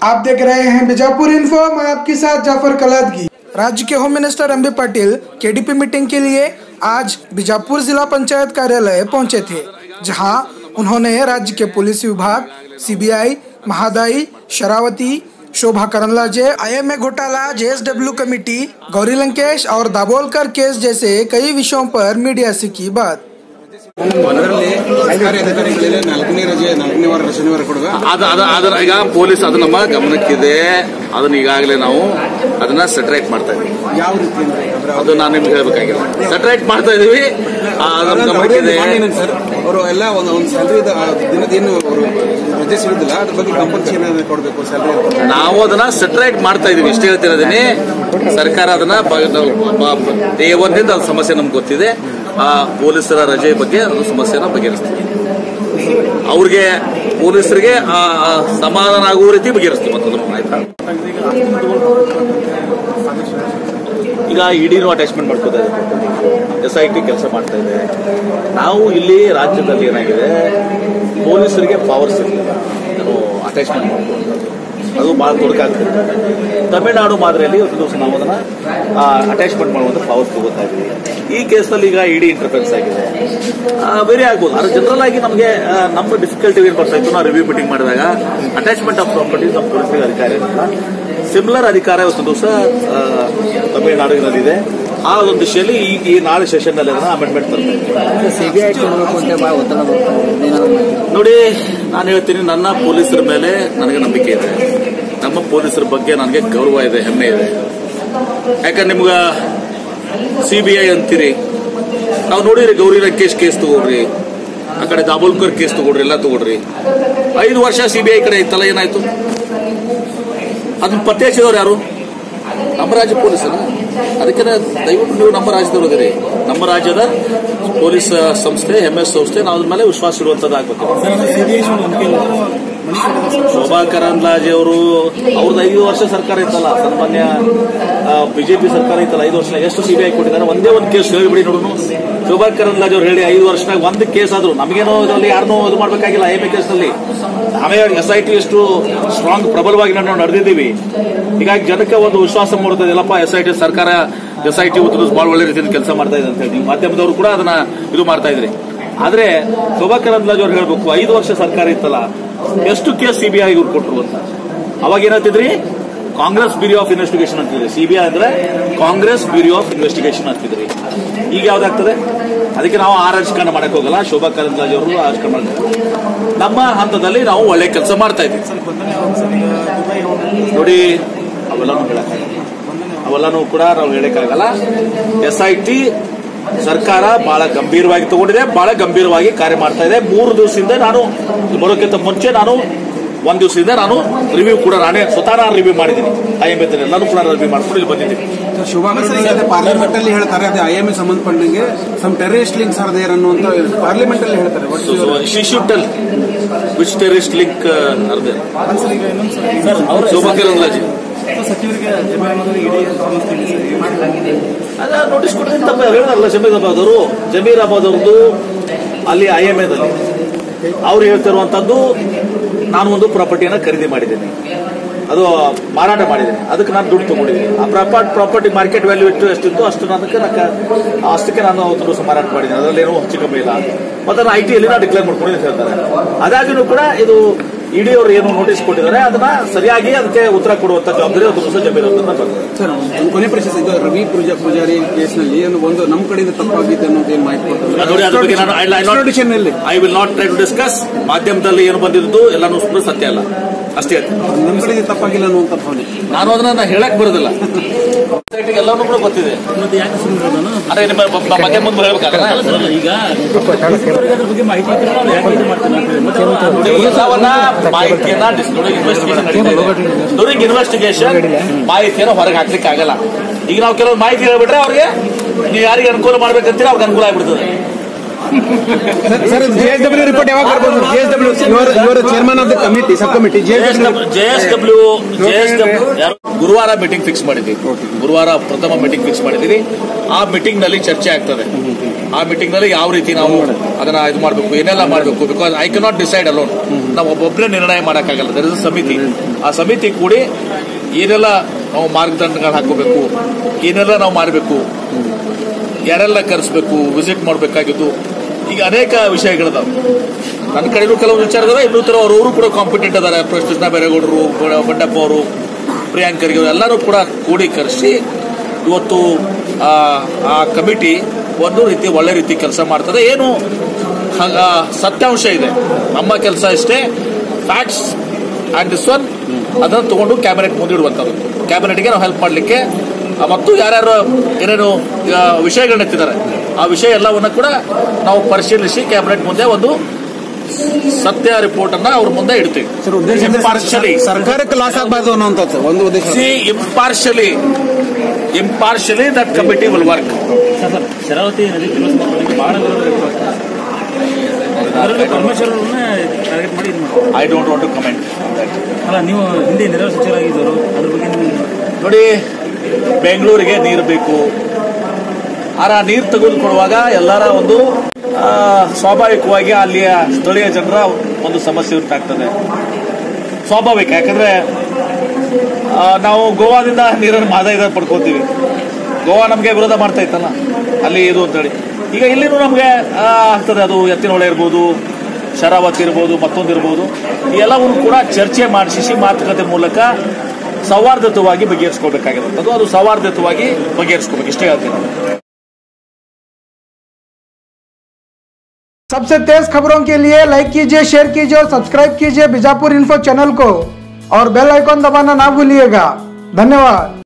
आप देख रहे हैं बीजापुर इन्फो मैं आपके साथ जाफर कलादगी राज्य के home minister M B Patil KDP meeting के लिए आज बीजापुर जिला पंचायत कार्यालय पहुंचे थे जहां उन्होंने राज्य के पुलिस विभाग सीबीआई महादाई शरावती शोभा करंदलाजे आईएमए घोटाला जेएसडब्ल्यू कमेटी गौरी लंकेश और दाभोलकर केस जैसे कई विषयों पर मीडिया से की बात ಅದರಲ್ಲಿ ಸರ್ಕಾರಿ ಅಧಿಕಾರಿಗಳಿಗೆ ನಾಲ್ಕನೇ ರಜೆ ನಾಲ್ಕನೇ ವಾರ ಶನಿವಾರ ಕೊಡುವ ಅದ ಅದ ಅದನ್ನ ಈಗ ಪೊಲೀಸ್ ಅದು ನಮ್ಮ ಗಮನಕ್ಕಿದೆ ಅದನ್ನ ಈಗಾಗಲೇ ನಾವು ಅದನ್ನ ಸೆಟ್ರೈಟ್ ಮಾಡ್ತಾ ಇದೀವಿ ಯಾವ ರೀತಿ ಅಂದ್ರೆ ಅಂದ್ರೆ ಅದು ನಾನು ನಿಮ್ಗೆ ಹೇಳ್ಬೇಕಾಗಿಲ್ಲ ಸೆಟ್ರೈಟ್ ಮಾಡ್ತಾ ಇದೀವಿ ಆ, ಅದು ನಮ್ಮ ಗಮನಕ್ಕಿದೆ ಸರ್ ಅವರು ಎಲ್ಲ ಒಂದು ಒಂದು ಸ್ಯಾಲರಿ ದಿನದ ಏನು ಅವರು ರಜೆ ಸಿಗುದಿಲ್ಲ ಅದ್ರ ಬಗ್ಗೆ ಕಂಪಲ್ಸರಿ ಕೊಡಬೇಕು ಸ್ಯಾಲರಿ ನಾವು ಅದನ್ನ ಸೆಟ್ರೈಟ್ ಮಾಡ್ತಾ ಇದೀವಿ ಇಷ್ಟೇ ಹೇಳ್ತಿರೋದೀನಿ ಸರ್ಕಾರ ಅದನ್ನ ಡೇ ಒನ್ನಿಂದ ಅದು ಸಮಸ್ಯೆ ನಮ್ಗೆ ಗೊತ್ತಿದೆ ಆ ಪೊಲೀಸರ ರಜೆ ಬಗ್ಗೆ ಅದು ಸಮಸ್ಯೆನ ಬಗೆಹರಿಸ್ತೀವಿ ಅವ್ರಿಗೆ ಪೊಲೀಸರಿಗೆ ಆ, ಆ, ಸಮಾಧಾನ ಆಗುವ ರೀತಿ ಬಗೆಹರಿಸ್ತೀವಿ ಮತ್ತೊಂದು ಆಯ್ತಾ ಈಗ ಇಡಿನೂ ಅಟ್ಯಾಚ್ಮೆಂಟ್ ಮಾಡ್ಕೋತಾ ಇದೆ ಎಸ್ ಐ ಟಿ ಕೆಲಸ ಮಾಡ್ತಾ ಇದೆ ನಾವು ಇಲ್ಲಿ ರಾಜ್ಯದಲ್ಲಿ ಏನಾಗಿದೆ ಪೊಲೀಸರಿಗೆ ಪವರ್ಸ್ ಇರಲಿಲ್ಲ ಏನು ಅಟ್ಯಾಚ್ಮೆಂಟ್ ಮಾಡ್ಕೊಂಡು ಅದು ಬಹಳ ತೊಡಕಾಗ್ತದೆ ತಮಿಳುನಾಡು ಮಾದರಿಯಲ್ಲಿ ಒಂದು ದಿವಸ ನಾವು ಅದನ್ನ ಅಟ್ಯಾಚ್ಮೆಂಟ್ ಮಾಡುವಂತ ಪವರ್ ತಗೋತಾ ಇದ್ದೀವಿ ಈ ಕೇಸಲ್ಲಿ ಈಗ ಇಡಿ ಇಂಟರ್ಫೆನ್ಸ್ ಆಗಿದೆ ಬೇರೆ ಆಗ್ಬೋದು ಅದು ಜನರಲ್ ಆಗಿ ನಮಗೆ ಆ, ನಮ್ಮ ಡಿಫಿಕಲ್ಟಿ ಏನ್ ಬರ್ತಾ ಇತ್ತು ನಾವು ರಿವ್ಯೂ ಮೀಟಿಂಗ್ ಮಾಡಿದಾಗ ಅಟ್ಯಾಚ್ಮೆಂಟ್ ಆಫ್ ಪ್ರಾಪರ್ಟಿ ನಮ್ಮ ಪೊಲೀಸರಿಗೆ ಅಧಿಕಾರ ಇರಲಿಲ್ಲ ಸಿಮಿಲರ್ ಅಧಿಕಾರ ಇವತ್ತು ದಿವಸ ತಮಿಳುನಾಡಿನಲ್ಲಿದೆ ಆ ಒಂದು ದಿಶೆಯಲ್ಲಿ ಈ ಈ ನಾಳೆ ಸೆಷನ್ ನಲ್ಲಿ ಅದನ್ನ ಅಮೆಂಡ್ಮೆಂಟ್ ತರ್ತಾ ಇದ್ದೀವಿ ಸಿಬಿಐ ಕೊಡಬೇಕು ಅಂತ ಬಹಳ ಒತ್ತಡ ಬರ್ತಾರೆ ಏನಾದ್ರು ಮಾಡಿ. ನೋಡಿ ನಾನು ಹೇಳ್ತೀನಿ ನನ್ನ ಪೊಲೀಸರ ಮೇಲೆ ನನಗೆ ನಂಬಿಕೆ ಇದೆ ನಮ್ಮ ಪೊಲೀಸರ ಬಗ್ಗೆ ನನಗೆ ಗೌರವ ಇದೆ ಹೆಮ್ಮೆ ಇದೆ ಯಾಕಂದ್ರೆ ನಿಮ್ಗ ಸಿ ಬಿ ಐ ಅಂತೀರಿ ನಾವು ನೋಡಿರಿ ಗೌರಿ ಲಂಕೇಶ್ ಕೇಸ್ ತಗೊಳ್ರಿ ಆ ಕಡೆ ದಾಬೋಲ್ಕರ್ ಕೇಸ್ ತಗೊಳ್ರಿ ಎಲ್ಲ ತಗೊಳ್ರಿ ಐದು ವರ್ಷ ಸಿ ಬಿ ಐ ಕಡೆ ಇತ್ತಲ್ಲ ಏನಾಯ್ತು ಅದನ್ನ ಪತ್ತೆ ಹಚ್ಚಿದವ್ರು ಯಾರು ನಮ್ಮ ರಾಜ್ಯ ಪೊಲೀಸರು ಅದಕ್ಕೆ ದಯವಿಟ್ಟು ನೀವು ನಮ್ಮ ರಾಜ್ಯದವರು ಇದ್ದೀರಿ ನಮ್ಮ ರಾಜ್ಯದ ಪೊಲೀಸ್ ಸಂಸ್ಥೆ ಎಂ ಎಸ್ ಸಂಸ್ಥೆ ನಾವು ಅದ್ರ ಮೇಲೆ ವಿಶ್ವಾಸ ಇರುವಂತದ್ದಾಗಬೇಕು ಶೋಭಾ ಕರಂದ್ಲಾಜೆ ಅವರು ಅವ್ರದ್ದು ಐದು ವರ್ಷ ಸರ್ಕಾರ ಇತ್ತಲ್ಲ ಸನ್ಮಾನ್ಯ ಬಿಜೆಪಿ ಸರ್ಕಾರ ಇತ್ತಲ್ಲ ಐದು ವರ್ಷ ಎಷ್ಟು ಸಿಬಿಐ ಕೊಟ್ಟಿದ್ದಾರೆ ಒಂದೇ ಒಂದು ಕೇಸ್ ಹೇಳಿಬಿಡಿ ನೋಡೋಣ ಶೋಭಾ ಕರಂದ್ಲಾಜೆ ಅವ್ರು ಹೇಳಿ ಐದು ವರ್ಷನಾಗ ಒಂದು ಕೇಸ್ ಆದ್ರು ನಮಗೇನೋ ಇದರಲ್ಲಿ ಯಾರನ್ನೂ ಇದು ಮಾಡಬೇಕಾಗಿಲ್ಲ ಐ ಎಂ ಕೇಸ್ ನಲ್ಲಿ ನಾವೇ ಎಸ್ ಐ ಟಿ ಎಷ್ಟು ಸ್ಟ್ರಾಂಗ್ ಪ್ರಬಲವಾಗಿ ನಾವು ನಡೆದಿದ್ದೀವಿ ಹೀಗಾಗಿ ಜನಕ್ಕೆ ಒಂದು ವಿಶ್ವಾಸ ಮೂಡುತ್ತದೆ ಇಲ್ಲಪ್ಪ ಎಸ್ ಐ ಟಿ ಸರ್ಕಾರ ಎಸ್ ಐ ಟಿ ಬಹಳ ಒಳ್ಳೆ ರೀತಿಯಲ್ಲಿ ಕೆಲಸ ಮಾಡ್ತಾ ಇದೆ ಅಂತ ಹೇಳಿ ನೀವು ಮಾಧ್ಯಮದವರು ಕೂಡ ಅದನ್ನ ಇದು ಮಾಡ್ತಾ ಇದ್ರಿ ಆದ್ರೆ ಶೋಭಾ ಕರಂದ್ಲಾಜೆ ಅವ್ರು ಹೇಳ್ಬೇಕು ಐದು ವರ್ಷ ಸರ್ಕಾರ ಇತ್ತಲ್ಲ ಎಷ್ಟು ಕೇಸ್ ಸಿಬಿಐ ಇವ್ರು ಕೊಟ್ಟರು ಅಂತ ಅವಾಗ ಏನಂತಿದ್ರಿ ಕಾಂಗ್ರೆಸ್ ಬ್ಯೂರೋ ಆಫ್ ಇನ್ವೆಸ್ಟಿಗೇಷನ್ ಅಂತಿದ್ರಿ ಸಿಬಿಐ ಅಂದ್ರೆ ಕಾಂಗ್ರೆಸ್ ಬ್ಯೂರೋ ಆಫ್ ಇನ್ವೆಸ್ಟಿಗೇಷನ್ ಅಂತಿದ್ರಿ ಈಗ ಯಾವ್ದಾಗ್ತದೆ ಅದಕ್ಕೆ ನಾವು ಆ ರಾಜಕಾರಣ ಮಾಡಕ್ ಹೋಗಲ್ಲ ಶೋಭಾ ಕರಂದ್ಲಾಜೆ ಅವರು ರಾಜಕಾರಣ ಮಾಡ್ತಾರೆ ನಮ್ಮ ಹಂತದಲ್ಲಿ ನಾವು ಒಳ್ಳೆ ಕೆಲಸ ಮಾಡ್ತಾ ಇದ್ದೀವಿ ನೋಡಿ ಅವೆಲ್ಲನೂ ಹೇಳಕ್ಕಾಗಲ್ಲ ಅವೆಲ್ಲನೂ ಕೂಡ ನಾವು ಹೇಳಕ್ಕಾಗಲ್ಲ ಎಸ್ ಐ ಟಿ ಸರ್ಕಾರ ಬಹಳ ಗಂಭೀರವಾಗಿ ತಗೊಂಡಿದೆ ಬಹಳ ಗಂಭೀರವಾಗಿ ಕಾರ್ಯ ಮಾಡ್ತಾ ಇದೆ ಮೂರು ದಿವಸದಿಂದ ನಾನು ಬರೋಕ್ಕಿಂತ ಮುಂಚೆ ನಾನು ಒಂದ್ ದಿವಸದಿಂದ ನಾನು ರಿವ್ಯೂ ಕೂಡ ನಾನೇ ಸ್ವತಃ ನಾನು ರಿವ್ಯೂ ಮಾಡಿದ್ದೀನಿ ಐ ಎಂ ಎಲ್ಲಾನು ಕೂಡ ರಿವ್ಯೂ ಮಾಡ್ಕೊಂಡು ಇಲ್ಲಿ ಬಂದಿದ್ದೀನಿ ಶೋಭಾ ಕರಂದ್ಲಾಜೆ ಪಾರ್ಲಿಮೆಂಟ್ ಅಲ್ಲಿ ಹೇಳ್ತಾರೆ ಅದೇ ಐ ಎಂ ಎ ಸಂಬಂಧಪಟ್ಟಂಗೆ some terrorist links are there ಅನ್ನುವಂತ ಪಾರ್ಲಿಮೆಂಟ್ ಅಲ್ಲಿ ಹೇಳ್ತಾರೆ What's your- she should tell which terrorist link are there Shobha Karandlaje ಅದ ನೋಟಿಸ್ ಕೊಟ್ಟಿದ್ದೀನಿ ತಪ್ಪ ಹೇಳಿದಾರಲ್ಲ ಜಮೀರ್ ಅಹಮದ್ ಅವರು ಜಮೀರ್ ಅಹಮದ್ ಅವ್ರದ್ದು ಅಲ್ಲಿ ಐ ಎಂ ಎದಲ್ಲಿ ಅವ್ರು ಹೇಳ್ತಿರುವಂತದ್ದು ನಾನು ಒಂದು ಪ್ರಾಪರ್ಟಿಯನ್ನ ಖರೀದಿ ಮಾಡಿದ್ದೀನಿ ಅದು ಮಾರಾಟ ಮಾಡಿದ್ದೀನಿ ಅದಕ್ಕೆ ನಾನು ದುಡ್ಡು ತಗೊಂಡಿದ್ದೀನಿ ಆ ಪ್ರಾಪರ್ಟಿ ಪ್ರಾಪರ್ಟಿ ಮಾರ್ಕೆಟ್ ವ್ಯಾಲ್ಯೂ ಎಷ್ಟು ಎಷ್ಟಿತ್ತು ಅಷ್ಟು ನನಗೆ ನನಗೆ ಅಷ್ಟಕ್ಕೆ ನಾನು ಅವತ್ತು ದಿವಸ ಮಾರಾಟ ಮಾಡಿದ್ದೀನಿ ಅದರಲ್ಲಿ ಏನೂ ಹೆಚ್ಚು ಕಮ್ಮಿ ಇಲ್ಲ ಮತ್ತೆ ಐ ಟಿಯಲ್ಲಿ ನಾನು ಡಿಕ್ಲೇರ್ ಮಾಡ್ಕೊಂಡು ಅಂತ ಹೇಳ್ತಾರೆ ಅದಾಗಿನೂ ಕೂಡ ಇದು ಇಡಿ ಅವರು ಏನು ನೋಟಿಸ್ ಕೊಟ್ಟಿದ್ದಾರೆ ಅದನ್ನ ಸರಿಯಾಗಿ ಅದಕ್ಕೆ ಉತ್ತರ ಕೊಡುವಂತ ಜವಾಬ್ದಾರಿ ಒಂದು ದಿವಸ ಜಮೀರ್ ಅವ್ರನ್ನ ಬರ್ತದೆ ಸರ್ ಒಂದು ಕೊನೆ ಪ್ರಶ್ನೆ ಇದು ರವಿ ಪೂಜಾ ಪೂಜಾರಿ ಕೇಸ್ನಲ್ಲಿ ಏನು ಒಂದು ನಮ್ಮ ಕಡೆಯಿಂದ ತಪ್ಪಾಗಿದೆ ಅನ್ನೋದು ಏನು ಮಾಹಿತಿ ಕೊಡ್ತಾರೆ ನೋಡಿ ಅದ್ರ ಬಗ್ಗೆ ನಾನು Extradition ನಲ್ಲಿ I will not try to discuss ಮಾಧ್ಯಮದಲ್ಲಿ ಏನು ಬಂದಿದ್ದು ಎಲ್ಲಾನು ಸುಮ್ಮನೆ ಸತ್ಯ ಅಲ್ಲ ಅಷ್ಟೇ ಹೇಳ್ತೀನಿ. ನಮ್ಮ ಕಡೆಯಿಂದ ತಪ್ಪಾಗಿಲ್ಲ ಅನ್ನುವಂತ ಭಾವನೆ ನಾನು ಅದನ್ನ ನಾನು ಹೇಳಕ್ ಬರೋದಿಲ್ಲ ಸೊಸೈಟಿಗೆ ಎಲ್ಲಾನು ಕೂಡ ಗೊತ್ತಿದೆ ಅದೇ ನಿಮ್ಮ ಬ- ಬ- ಮಾಧ್ಯಮ ಮುಂದೆ ಹೇಳ್ಬೇಕಾಗಲ್ಲ ಈಗ ಅದ್ರ ಬಗ್ಗೆ ಮಾಹಿತಿ ಇದ್ರೆ ನಾವು ಯಾಕೆ ಇದು ಮಾಡ್ತೀವಿ ಅಂತ ಹೇಳಿ. ಮತ್ತೆ ನಾವು ನೋಡಿ ಎಲ್ಲವನ್ನ ಮಾಹಿತಿಯನ್ನ ಇನ್ವೆಸ್ಟಿಗೇಷನ್ ಡ್ಯೂರಿಂಗ್ ಇನ್ವೆಸ್ಟಿಗೇಷನ್ ಮಾಹಿತಿಯನ್ನು ಹೊರಗೆ ಹಾಕ್ಲಿಕ್ಕೆ ಆಗಲ್ಲ ಈಗ ನಾವು ಕೆಲವು ಮಾಹಿತಿ ಹೇಳ್ಬಿಟ್ರೆ ಅವ್ರಿಗೆ ನೀವು ಯಾರಿಗೆ ಅನುಕೂಲ ಮಾಡ್ಬೇಕಂತೀರ ಅವ್ರಿಗೆ ಅನುಕೂಲ ಆಗ್ಬಿಡ್ತದೆ ಸರ್ ಜೆಎಸ್ಡಬ್ಲ್ಯೂ ರಿಪೋರ್ಟ್ ಯಾವಾಗ ಬರ್ಬೋದು ಜೆಎಸ್ಡಬ್ಲ್ಯೂ ಇವರ ಇವರ chairman of the committee sub committee JSW JSW JSW ಗುರುವಾರ ಮೀಟಿಂಗ್ ಫಿಕ್ಸ್ ಮಾಡಿದ್ದೀವಿ ಗುರುವಾರ ಪ್ರಥಮ ಮೀಟಿಂಗ್ ಫಿಕ್ಸ್ ಮಾಡಿದ್ದೀವಿ ಆ ಮೀಟಿಂಗ್ ನಲ್ಲಿ ಚರ್ಚೆ ಆಗ್ತದೆ ಆ ಮೀಟಿಂಗ್ ನಲ್ಲಿ ಯಾವ ರೀತಿ ನಾವು ಅದನ್ನ ಇದು ಮಾಡಬೇಕು ಏನೆಲ್ಲ ಮಾಡಬೇಕು because I cannot decide alone ನಾವು ಒಬ್ಬೊಬ್ಬರೇ ನಿರ್ಣಯ ಮಾಡೋಕ್ಕಾಗಲ್ಲ ದರ್ ಇಸ್ ಸಮಿತಿ ಆ ಸಮಿತಿ ಕೂಡಿ ಏನೆಲ್ಲ ನಾವು ಮಾರ್ಗದರ್ಶನಗಳು ಹಾಕೋಬೇಕು ಏನೆಲ್ಲ ನಾವು ಮಾಡಬೇಕು ಯಾರೆಲ್ಲ ಕರೆಸ್ಬೇಕು ವಿಸಿಟ್ ಮಾಡಬೇಕಾಗಿದ್ದು ಈಗ ಅನೇಕ ವಿಷಯಗಳಿದಾವೆ ನನ್ನ ಕಡೆನೂ ಕೆಲವು ವಿಚಾರದಾವೆ ಇನ್ನೂ ತರ ಅವರು ಕೂಡ ಕಾಂಪಿಟೆಂಟ್ ಅದಾರೆ ಕೃಷ್ಣ ಬೈರೇಗೌಡರು ಬ- ಬಂಡಪ್ಪ ಅವರು ಪ್ರಿಯಾಂಕ್ ಖರ್ಗೆ ಅವರು ಎಲ್ಲರೂ ಕೂಡ ಕೂಡಿ ಕರೆಸಿ ಇವತ್ತು ಆ, ಆ ಕಮಿಟಿ ಒಂದು ರೀತಿ ಒಳ್ಳೆ ರೀತಿ ಕೆಲಸ ಮಾಡ್ತದೆ ಏನು ಹ- ಆ, ಸತ್ಯಾಂಶ ಇದೆ ನಮ್ಮ ಕೆಲಸ ಇಷ್ಟೇ ಫ್ಯಾಕ್ಟ್ಸ್ ಅಂಡ್ ದಿಸ್ ಒನ್ ಅದನ್ನು ತಗೊಂಡು ಕ್ಯಾಬಿನೆಟ್ ಮುಂದಿಡುವಂಥದ್ದು ಕ್ಯಾಬಿನೆಟ್ಗೆ ನಾವು ಹೆಲ್ಪ್ ಮಾಡಲಿಕ್ಕೆ ಮತ್ತು ಯಾರ್ಯಾರು ಏನೇನು ಆ, ವಿಷಯಗಳನ್ನ ಎತ್ತಿದ್ದಾರೆ ಆ ವಿಷಯ ಎಲ್ಲವನ್ನ ಕೂಡ ನಾವು ಪರಿಶೀಲಿಸಿ ಕ್ಯಾಬಿನೆಟ್ ಮುಂದೆ ಒಂದು ಸತ್ಯ ರಿಪೋರ್ಟ್ ಅನ್ನ ಅವ್ರ ಮುಂದೆ ಇಡ್ತೀವಿ ಸರ್ ಉದ್ದೇಶ Impartially. ಸರ್ಕಾರಕ್ಕೆ ಲಾಸ್ ಆಗಬಾರ್ದು ಅನ್ನುವಂಥದ್ದು ಸರ್ ಒಂದು ಉದ್ದೇಶ see impartially impartially that committee will work sir sir Sharavathi ನದಿ ಜಲೋತ್ಸವಕ್ಕೆ ಬಹಳ ವಿರೋಧ ವ್ಯಕ್ತವಾಗ್ತದೆ ಅದರಲ್ಲಿ ಪರಮೇಶ್ವರನ್ನ ಟಾರ್ಗೆಟ್ ಮಾಡಿ ಇದು ಮಾಡ್ತಾರೆ I don't want to comment ಅಲ್ಲ ನೀವು ಹಿಂದೆ ನೀರಾವರಿ ಸಚಿವರಾಗಿದ್ದರು ಅದ್ರ ಬಗ್ಗೆ ನೀವು ನೋಡಿ ಬೆಂಗಳೂರಿಗೆ ನೀರು ಬೇಕು ಆರ ನೀರು ತೆಗೆದುಕೊಳ್ಳುವಾಗ ಎಲ್ಲರ ಒಂದು ಆ, ಸ್ವಾಭಾವಿಕವಾಗಿ ಅಲ್ಲಿಯ ಸ್ಥಳೀಯ ಜನರ ಒಂದು ಸಮಸ್ಯೆ ಉಂಟಾಗ್ತದೆ ಸ್ವಾಭಾವಿಕ ಯಾಕಂದ್ರೆ ಆ, ನಾವು ಗೋವಾದಿಂದ ನೀರನ್ನು ಮಾದಾಯ ಪಡ್ಕೋತೀವಿ ಗೋವಾ ನಮಗೆ ವಿರೋಧ ಮಾಡ್ತಾ ಇತ್ತಲ್ಲ ಅಲ್ಲಿ ಇದು ಅಂತೇಳಿ ಈಗ ಇಲ್ಲಿನೂ ನಮಗೆ ಆಗ್ತದೆ ಅದು ಎತ್ತಿನಹೊಳೆ ಇರ್ಬೋದು ಶರಾವತಿ ಇರ್ಬೋದು ಮತ್ತೊಂದು ಇರ್ಬೋದು ಈ ಎಲ್ಲವನ್ನು ಕೂಡ ಚರ್ಚೆ ಮಾಡಿಸಿ ಮಾತುಕತೆ ಮೂಲಕ ಸೌಹಾರ್ದಯುತವಾಗಿ ಬಗೆಹರಿಸ್ಕೋಬೇಕಾಗಿರುವಂಥದ್ದು ಅದು ಸೌಹಾರ್ದಯುತವಾಗಿ ಬಗೆಹರಿಸ್ಕೋಬೇಕು ಇಷ್ಟೇ ಹೇಳ್ತೀನಿ ನಾನು. सबसे तेज खबरों के लिए लाइक कीजिए शेयर कीजिए और सब्सक्राइब कीजिए बीजापुर इन्फो चैनल को और बेल आइकॉन दबाना ना भूलिएगा धन्यवाद